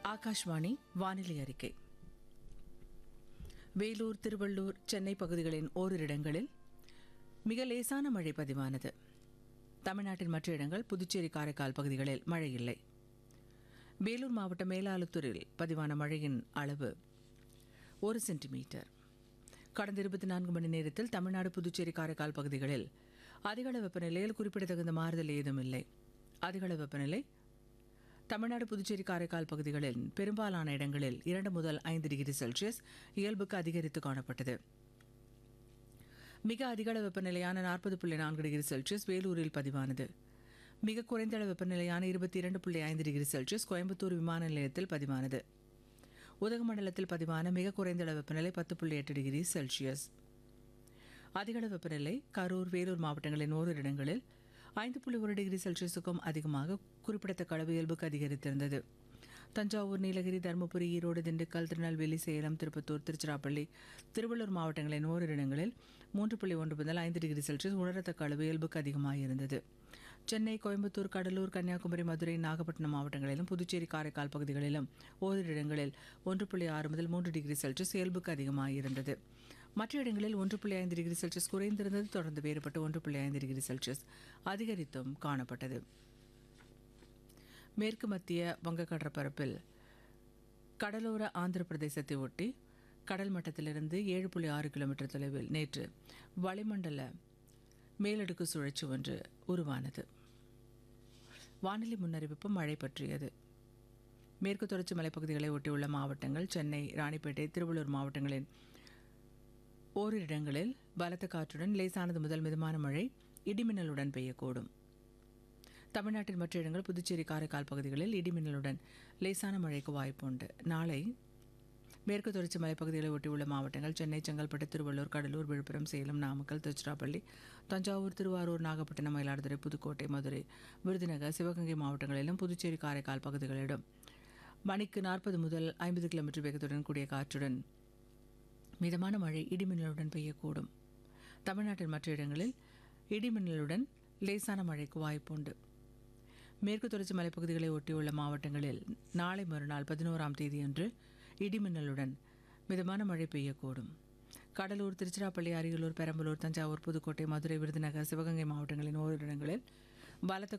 ஆகாஷ்வாணி வானிலை அறிக்கை வேலூர் திருவள்ளூர் சென்னை பகுதிகளின் ஓரிரு இடங்களில் மிக லேசான மழை பதிவானது தமிழ்நாட்டின் மற்ற இடங்கள் புதுச்சேரி காரைக்கால் பகுதிகளில் மழை இல்லை வேலூர் மாவட்டம் மேலாளுத்தூரில் பதிவான மழையின் அளவு ஒரு சென்டிமீட்டர் கடந்த இருபத்தி நான்கு மணி நேரத்தில் தமிழ்நாடு புதுச்சேரி காரைக்கால் பகுதிகளில் அதிகளவு வெப்பநிலையில் குறிப்பிடத்தகுந்த மாறுதல் ஏதும் இல்லை அதிகளவு வெப்பநிலை தமிழ்நாடு புதுச்சேரி காரைக்கால் பகுதிகளில் பெரும்பாலான இடங்களில் இரண்டு முதல் ஐந்து டிகிரி செல்சியஸ் இயல்புக்கு அதிகரித்து காணப்பட்டது மிக அதிக அளவு வெப்பநிலையான நாற்பது புள்ளி நான்கு டிகிரி செல்சியஸ் வேலூரில் பதிவானது மிக குறைந்த அளவு வெப்பநிலையான இருபத்தி இரண்டு புள்ளி ஐந்து டிகிரி செல்சியஸ் கோயம்புத்தூர் விமான நிலையத்தில் பதிவானது உதகமண்டலத்தில் பதிவான மிக குறைந்த அளவு வெப்பநிலை பத்து புள்ளி எட்டு டிகிரி செல்சியஸ் அதிக அளவு வெப்பநிலை கரூர் வேலூர் மாவட்டங்களின் ஓரிரு இடங்களில் ஐந்து புள்ளி ஒரு டிகிரி செல்சியஸுக்கும் அதிகமாக குறிப்பிடத்தக்க அளவு இயல்புக்கு அதிகரித்திருந்தது தஞ்சாவூர் நீலகிரி தருமபுரி ஈரோடு திண்டுக்கல் திருநெல்வேலி சேலம் திருப்பத்தூர் திருச்சிராப்பள்ளி திருவள்ளூர் மாவட்டங்களின் ஓரிரு இடங்களில் மூன்று புள்ளி ஒன்று முதல் ஐந்து டிகிரி செல்சியஸ் உணரத்தக்க அளவு இயல்புக்கு அதிகமாக இருந்தது சென்னை கோயம்புத்தூர் கடலூர் கன்னியாகுமரி மதுரை நாகப்பட்டினம் மாவட்டங்களிலும் புதுச்சேரி காரைக்கால் பகுதிகளிலும் ஓரிரு இடங்களில் ஒன்று புள்ளி ஆறு முதல் மூன்று டிகிரி செல்சியஸ் இயல்புக்கு அதிகமாக இருந்தது மற்ற இடங்களில் ஒன்று புள்ளி ஐந்து டிகிரி செல்சியஸ் குறைந்திருந்தது தொடர்ந்து வேறுபட்டு ஒன்று புள்ளி ஐந்து டிகிரி செல்சியஸ் அதிகரித்தும் காணப்பட்டது மேற்கு மத்திய வங்கக்கடற்பரப்பில் கடலோர ஆந்திர பிரதேசத்தை ஒட்டி கடல் மட்டத்திலிருந்து ஏழு புள்ளி ஆறு கிலோமீட்டர் தொலைவில் நேற்று வளிமண்டல மேலடுக்கு சுழற்சி ஒன்று உருவானது வானிலை முன்னறிவிப்பு மழை பற்றியது மேற்கு தொடர்ச்சி மலைப்பகுதிகளை ஒட்டியுள்ள மாவட்டங்கள் சென்னை ராணிப்பேட்டை திருவள்ளூர் மாவட்டங்களின் ஓரிரு இடங்களில் பலத்த காற்றுடன் லேசானது முதல் மிதமான மழை இடிமின்னலுடன் பெய்யக்கூடும் தமிழ்நாட்டின் மற்ற இடங்கள் புதுச்சேரி காரைக்கால் பகுதிகளில் இடிமின்னலுடன் லேசான மழைக்கு வாய்ப்புண்டு நாளை மேற்கு தொடர்ச்சி மலைப்பகுதிகளை ஒட்டியுள்ள மாவட்டங்கள் சென்னை செங்கல்பட்டு திருவள்ளூர் கடலூர் விழுப்புரம் சேலம் நாமக்கல் திருச்சிராப்பள்ளி தஞ்சாவூர் திருவாரூர் நாகப்பட்டினம் மயிலாடுதுறை புதுக்கோட்டை மதுரை விருதுநகர் சிவகங்கை மாவட்டங்களிலும் புதுச்சேரி காரைக்கால் பகுதிகளிலும் மணிக்கு நாற்பது முதல் ஐம்பது கிலோமீட்டர் வேகத்துடன் கூடிய காற்றுடன் மிதமான மழை இடிமின்னலுடன் பெய்யக்கூடும் தமிழ்நாட்டின் மற்ற இடங்களில் இடிமின்னலுடன் லேசான மழைக்கு வாய்ப்புண்டு மேற்கு தொடர்ச்சி மலைப்பகுதிகளை ஒட்டியுள்ள மாவட்டங்களில் நாளை மறுநாள் பதினோராம் தேதியன்று இடிமின்னலுடன் மிதமான மழை பெய்யக்கூடும் கடலூர் திருச்சிராப்பள்ளி அரியலூர் பெரம்பலூர் தஞ்சாவூர் புதுக்கோட்டை மதுரை விருதுநகர் சிவகங்கை மாவட்டங்களின் ஓரிரு இடங்களில் பலத்த